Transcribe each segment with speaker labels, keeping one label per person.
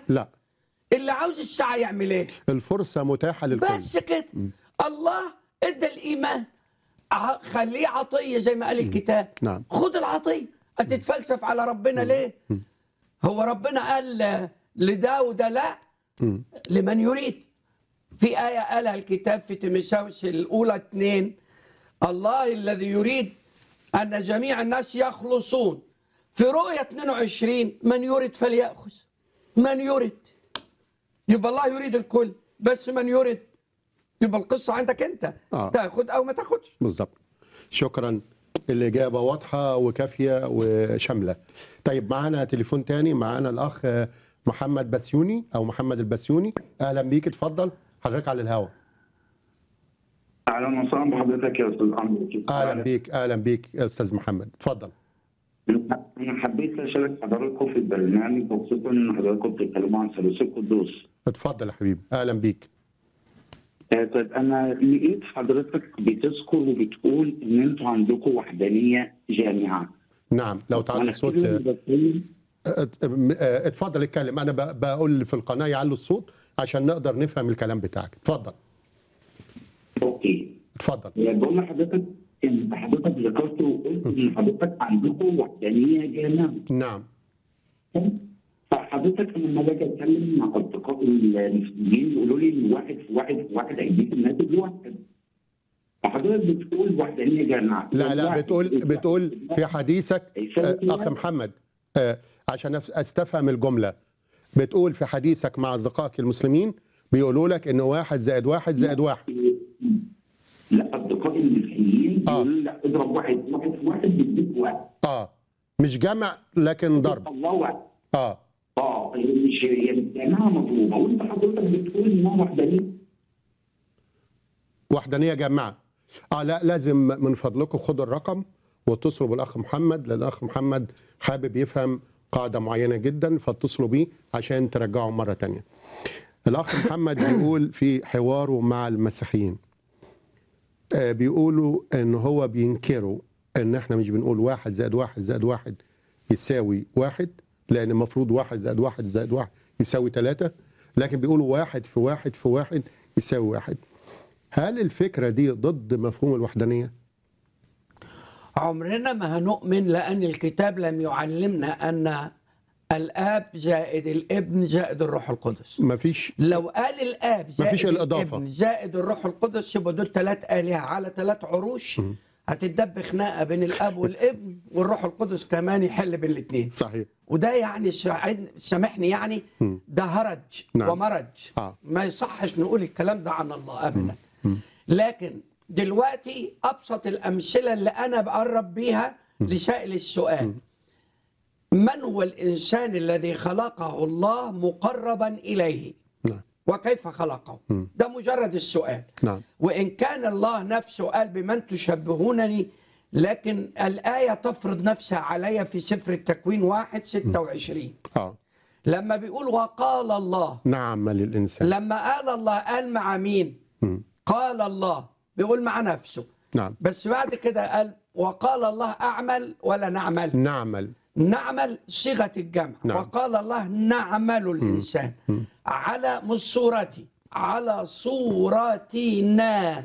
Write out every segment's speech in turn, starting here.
Speaker 1: لا
Speaker 2: اللي عاوز الساعه يعمل ايه
Speaker 1: الفرصه متاحه للكل
Speaker 2: بس كده الله ادى الايمان ع- خليه عطيه زي ما قال الكتاب
Speaker 1: نعم.
Speaker 2: خد العطيه هتتفلسف على ربنا ليه هو ربنا قال لداود لا لمن يريد في آية قالها الكتاب في تيموثاوس الأولى اتنين الله الذي يريد أن جميع الناس يخلصون في رؤية 22 من يريد فليأخذ من يريد يبقى الله يريد الكل بس من يريد يبقى القصة عندك أنت
Speaker 1: آه.
Speaker 2: تاخد أو ما تاخدش
Speaker 1: بالظبط شكرا الإجابة واضحة وكافية وشاملة طيب معانا تليفون تاني معانا الأخ محمد بسيوني أو محمد البسيوني أهلا بيك اتفضل حضرتك على الهواء
Speaker 3: اهلا وسهلا بحضرتك يا استاذ عمرو
Speaker 1: أهلا بيك أهلا بيك يا أستاذ محمد اتفضل
Speaker 3: انا حبيت اشارك حضراتكم في البرنامج وخصوصا ان حضراتكم بتتكلموا عن ثالوث القدوس
Speaker 1: اتفضل يا حبيبي أهلا بيك
Speaker 3: آه، طيب انا لقيت حضرتك بتذكر وبتقول ان انتوا عندكم وحدانيه جامعه
Speaker 1: نعم لو تعالى
Speaker 3: وانا
Speaker 1: الصوت
Speaker 3: كده بتكلم
Speaker 1: ات- م- اه، اتفضل اتكلم أنا ب- بقول في القناة يعلوا الصوت عشان نقدر نفهم الكلام بتاعك اتفضل
Speaker 3: اوكي
Speaker 1: اتفضل
Speaker 3: آه، بقول لحضرتك ان حضرتك ذكرت وقلت ان حضرتك عندكم وحدانيه جامعه
Speaker 1: نعم
Speaker 3: فحضرتك لما باجي اتكلم مع اصدقائي المسلمين يقولوا لي ان واحد في واحد في واحد هيديك الناتج واحد فحضرتك بتقول وحدانيه جامعه
Speaker 1: لا لا
Speaker 3: واحد
Speaker 1: بتقول
Speaker 3: في واحد
Speaker 1: بتقول في حديثك
Speaker 3: يساوي
Speaker 1: آه، اخ
Speaker 3: واحد.
Speaker 1: محمد آه، عشان أف- استفهم الجمله بتقول في حديثك مع اصدقائك المسلمين بيقولوا لك ان واحد زائد واحد زائد واحد
Speaker 3: لا اصدقائي المسيحيين
Speaker 1: آه.
Speaker 3: بيقولوا لي لا اضرب واحد واحد في واحد بيديك واحد
Speaker 1: اه مش جمع لكن ضرب
Speaker 3: الله واحد
Speaker 1: اه
Speaker 3: اه مش هي الجامعه مطلوبه وانت حضرتك بتقول انها وحدانيه
Speaker 1: وحدانيه جماعه اه لا لازم من فضلكم خدوا الرقم واتصلوا بالاخ محمد لان الاخ محمد حابب يفهم قاعده معينه جدا فاتصلوا بيه عشان ترجعوا مره تانية الاخ محمد بيقول في حواره مع المسيحيين آه، بيقولوا ان هو بينكروا ان احنا مش بنقول واحد زائد واحد زائد واحد يساوي واحد لان المفروض واحد زائد واحد زائد واحد يساوي ثلاثة لكن بيقولوا واحد في واحد في واحد يساوي واحد هل الفكرة دي ضد مفهوم الوحدانية؟
Speaker 2: عمرنا ما هنؤمن لأن الكتاب لم يعلمنا أن الآب زائد الابن زائد الروح القدس
Speaker 1: مفيش
Speaker 2: لو قال الآب زائد
Speaker 1: مفيش الإضافة.
Speaker 2: الابن زائد الروح القدس يبقى دول ثلاث آلهة على ثلاث عروش هتدب خناقة بين الآب والابن والروح القدس كمان يحل بين الاثنين
Speaker 1: صحيح
Speaker 2: وده يعني ساعد- سامحني يعني ده هرج
Speaker 1: نعم.
Speaker 2: ومرج
Speaker 1: آه.
Speaker 2: ما يصحش نقول الكلام ده عن الله ابدا لكن دلوقتي ابسط الامثله اللي انا بقرب بيها لسائل السؤال من هو الانسان الذي خلقه الله مقربا اليه
Speaker 1: نعم
Speaker 2: وكيف خلقه ده مجرد السؤال
Speaker 1: نعم
Speaker 2: وإن كان الله نفسه قال بمن تشبهونني لكن الآية تفرض نفسها علي في سفر التكوين واحد ستة وعشرين
Speaker 1: اه
Speaker 2: لما بيقول وقال الله
Speaker 1: نعم للإنسان
Speaker 2: لما قال الله قال مع مين
Speaker 1: مم.
Speaker 2: قال الله بيقول مع نفسه
Speaker 1: نعم
Speaker 2: بس بعد كده قال وقال الله أعمل ولا نعمل
Speaker 1: نعمل
Speaker 2: نعمل صيغة الجمع
Speaker 1: نعم.
Speaker 2: وقال الله نعمل الإنسان على مش صورتي على صورتنا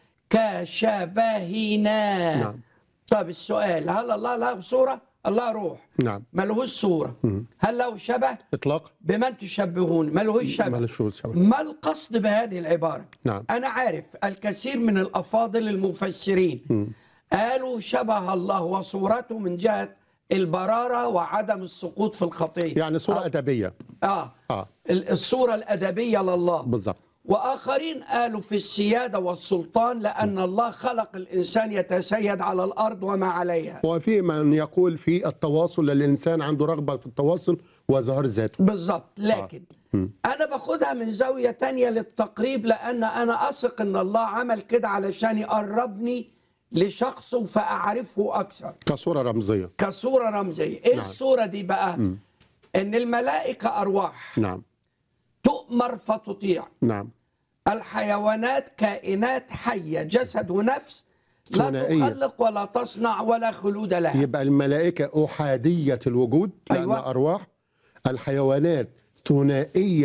Speaker 2: كشبهنا
Speaker 1: نعم.
Speaker 2: طب السؤال هل الله له صورة؟ الله روح
Speaker 1: نعم
Speaker 2: ملهوش صورة هل له شبه؟
Speaker 1: إطلاق
Speaker 2: بمن تشبهون ملهوش شبه
Speaker 1: مالوش شبه.
Speaker 2: ما القصد بهذه العبارة
Speaker 1: نعم.
Speaker 2: أنا عارف الكثير من الأفاضل المفسرين قالوا شبه الله وصورته من جهة البرارة وعدم السقوط في الخطية
Speaker 1: يعني صورة أدبية
Speaker 2: آه.
Speaker 1: اه
Speaker 2: ال- الصورة الأدبية لله
Speaker 1: بالظبط
Speaker 2: وآخرين قالوا في السيادة والسلطان لأن الله خلق الإنسان يتسيد على الأرض وما عليها
Speaker 1: وفي من يقول في التواصل الإنسان عنده رغبة في التواصل وظهر ذاته
Speaker 2: بالظبط لكن أنا باخدها من زاوية تانية للتقريب لأن أنا أثق أن الله عمل كده علشان يقربني لشخصه فأعرفه أكثر
Speaker 1: كصورة رمزية
Speaker 2: كصورة رمزية إيه
Speaker 1: نعم.
Speaker 2: الصورة دي بقى إن الملائكة أرواح
Speaker 1: نعم
Speaker 2: تؤمر فتطيع
Speaker 1: نعم
Speaker 2: الحيوانات كائنات حية جسد ونفس لا
Speaker 1: ثنائية.
Speaker 2: تخلق ولا تصنع ولا خلود لها
Speaker 1: يبقى الملائكة أحادية الوجود لأنها
Speaker 2: أيوة.
Speaker 1: أرواح الحيوانات ثنائيه